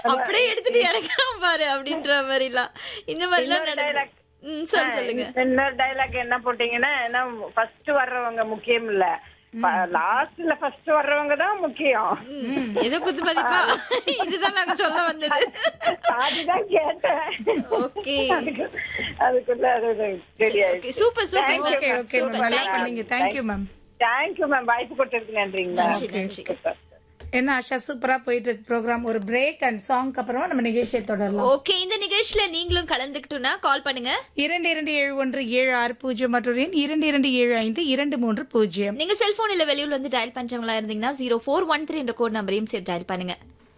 அப்படியே எடுத்துட்டு இறக்கலாம் பாரு அப்படின்ற மாதிரிலாம் இந்த மாதிரிலாம் இன்னொரு நடந்து dialogue. ம் சொல்லு சொல்லுங்க இன்னொரு டைலாக் என்ன போட்டீங்கன்னா என்ன ஃபர்ஸ்ட் வர்றவங்க முக்கியம் இல்ல லாஸ்ட்ல ஃபர்ஸ்ட் வர்றவங்க தான் முக்கியம் ம், எதை பத்தி மதிப்பா இதுதான் நாங்க சொல்ல வந்தது அதுதான் கேட்டேன் ஓகே அதுக்கு- அதுக்குள்ள அது தெரியாது okay super super okay okay ma'am நல்லா பண்ணீங்க தேங்க்யூ மேம் தேங்க்யூ மேம் வாய்ப்பு கொடுத்ததுக்கு நன்றிங்களா நன்றி நன்றி என்ன ஆஷா சூப்பரா போயிட்டு இருக்கு ப்ரோக்ராம் ஒரு பிரேக் அண்ட் சாங் அப்புறமா நம்ம நிகழ்ச்சியை தொடரலாம் ஓகே இந்த நிகழ்ச்சியில நீங்களும் கலந்துக்கிட்டோம்னா கால் பண்ணுங்க இரண்டு இரண்டு ஏழு ஒன்று ஏழு ஆறு பூஜ்ஜியம் மற்றொரு எண் இரண்டு இரண்டு ஏழு ஐந்து இரண்டு மூன்று பூஜ்ஜியம் நீங்க செல்போன் இல்ல வெளியூர்ல வந்து டயல் பண்றவங்களா இருந்தீங்கன்னா ஜீரோ ஃபோர் ஒன் த்ரீ என்ற கோட் நம்பரையும் சேர்த்து டயல் பண்ணுங்க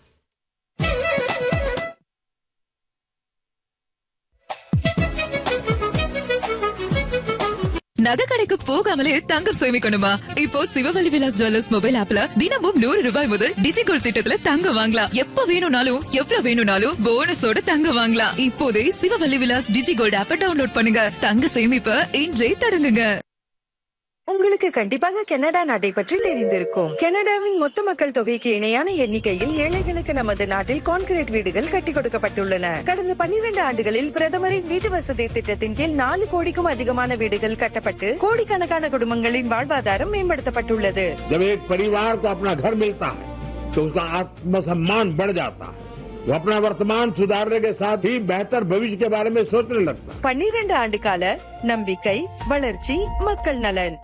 நகை கடைக்கு போகாமலே தங்கம் சேமிக்கணுமா இப்போ சிவவழி விலாஸ் ஜுவல்லர்ஸ் மொபைல் ஆப்ல தினமும் நூறு ரூபாய் முதல் டிஜிகோல்ட் திட்டத்துல தங்கம் வாங்கலாம் எப்ப வேணும்னாலும் எவ்வளவு வேணும்னாலும் போனஸோட தங்கம் வாங்கலாம் இப்போதே சிவவழி விலாஸ் டிஜிகோல்ட் ஆப்பை டவுன்லோட் பண்ணுங்க தங்க சேமிப்ப இன்றே தொடங்குங்க உங்களுக்கு கண்டிப்பாக கனடா நாட்டை பற்றி தெரிந்திருக்கும் கனடாவின் மொத்த மக்கள் தொகைக்கு இணையான எண்ணிக்கையில் ஏழைகளுக்கு நமது நாட்டில் கான்கிரீட் வீடுகள் கட்டி கொடுக்கப்பட்டுள்ளன கடந்த 12 ஆண்டுகளில் பிரதமரின் வீட்டு வசதி திட்டத்தின் கீழ் நாலு கோடிக்கும் அதிகமான வீடுகள் கட்டப்பட்டு கோடிக்கணக்கான குடும்பங்களின் வாழ்வாதாரம் மேம்படுத்தப்பட்டுள்ளது जब एक परिवार को अपना घर मिलता है तो उसका आत्मसम्मान बढ़ जाता है वो अपना वर्तमान सुधारने के साथ ही बेहतर भविष्य के बारे में सोचने लगता है 12 ஆண்டு கால நம்பிக்கை வளர்ச்சி மக்கள் நலன்